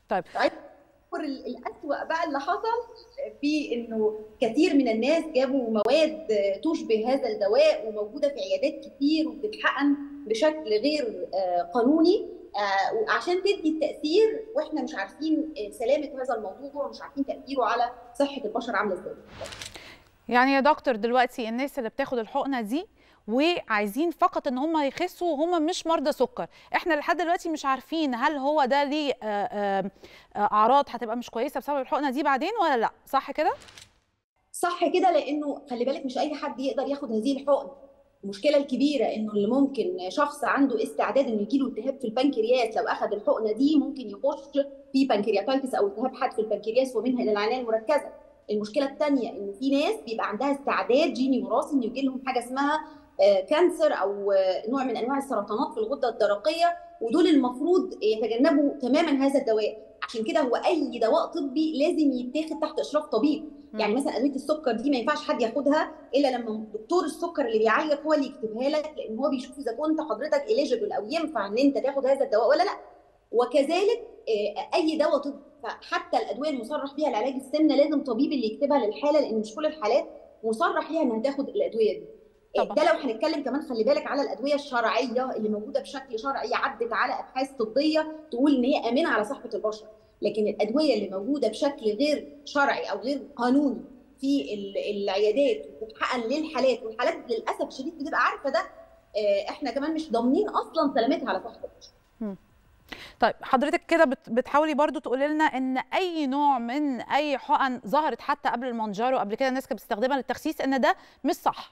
طيب الأسوأ بقى اللي حصل في انه كثير من الناس جابوا مواد تشبه هذا الدواء وموجوده في عيادات كتير وبتتحقن بشكل غير قانوني عشان تدي التاثير واحنا مش عارفين سلامه هذا الموضوع ومش عارفين تاثيره على صحه البشر عامله ازاي. يعني يا دكتور دلوقتي الناس اللي بتاخد الحقنه دي وعايزين فقط ان هم يخسوا وهم مش مرضى سكر احنا لحد دلوقتي مش عارفين هل هو ده ليه اعراض هتبقى مش كويسه بسبب الحقنه دي بعدين ولا لا صح كده صح كده لانه خلي بالك مش اي حد يقدر ياخد هذه الحقن المشكله الكبيره انه اللي ممكن شخص عنده استعداد انه يجيله التهاب في البنكرياس لو اخذ الحقنه دي ممكن يخش في بنكرياتايتس او التهاب حاد في البنكرياس ومنها الى العنايه المركزه المشكله الثانيه ان في ناس بيبقى عندها استعداد جيني وراثي انه يجي لهم حاجه اسمها كانسر او نوع من انواع السرطانات في الغده الدرقيه ودول المفروض يتجنبوا تماما هذا الدواء عشان كده هو اي دواء طبي لازم يتاخد تحت اشراف طبيب يعني مثلا ادويه السكر دي ما ينفعش حد ياخدها الا لما دكتور السكر اللي بيعالجك هو اللي يكتبها لك لان هو بيشوف اذا كنت حضرتك اليجيبل او ينفع ان انت تاخد هذا الدواء ولا لا وكذلك اي دواء طبي فحتى الادويه المصرح بها لعلاج السمنه لازم طبيب اللي يكتبها للحاله لان مش كل الحالات مصرح ليها انها تاخد الادويه دي طبعا. ده لو هنتكلم كمان خلي بالك على الادويه الشرعيه اللي موجوده بشكل شرعي عدت على ابحاث طبيه تقول ان هي امنه على صحه البشر لكن الادويه اللي موجوده بشكل غير شرعي او غير قانوني في العيادات وبتتحقن للحالات والحالات للاسف الشديد بتبقى عارفه ده احنا كمان مش ضامنين اصلا سلامتها على صحه البشر طيب حضرتك كده بتحاولي برضو تقولي لنا ان اي نوع من اي حقن ظهرت حتى قبل المانجارو قبل كده الناس كانت بتستخدمها للتخسيس ان ده مش صح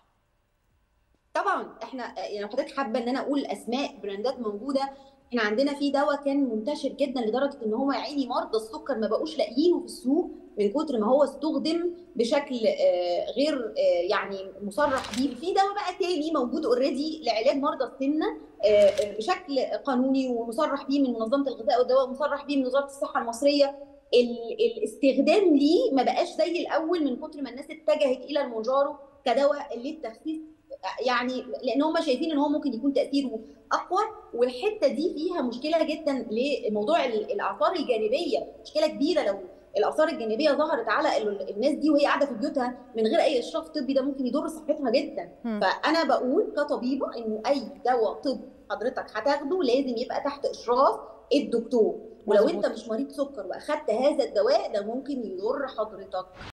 طبعا احنا يعني لو حضرتك حابه ان انا اقول اسماء براندات موجوده احنا عندنا في دواء كان منتشر جدا لدرجه ان هو يا عيني مرضى السكر ما بقوش لاقيينه في السوق من كتر ما هو استخدم بشكل غير يعني مصرح بيه في دواء بقى تاني موجود اوريدي لعلاج مرضى السمنه بشكل قانوني ومصرح بيه من منظمه الغذاء والدواء ومصرح بيه من وزاره الصحه المصريه الاستخدام ليه ما بقاش زي الاول من كتر ما الناس اتجهت الى المونجارو كدواء للتخسيس يعني لان هم شايفين ان هو ممكن يكون تاثيره اقوى والحته دي فيها مشكله جدا لموضوع الاثار الجانبيه مشكله كبيره لو الاثار الجانبيه ظهرت على الناس دي وهي قاعده في بيوتها من غير اي اشراف طبي ده ممكن يضر صحتها جدا م. فانا بقول كطبيبه انه اي دواء طب حضرتك هتاخده لازم يبقى تحت اشراف الدكتور ولو انت مش مريض سكر واخدت هذا الدواء ده ممكن يضر حضرتك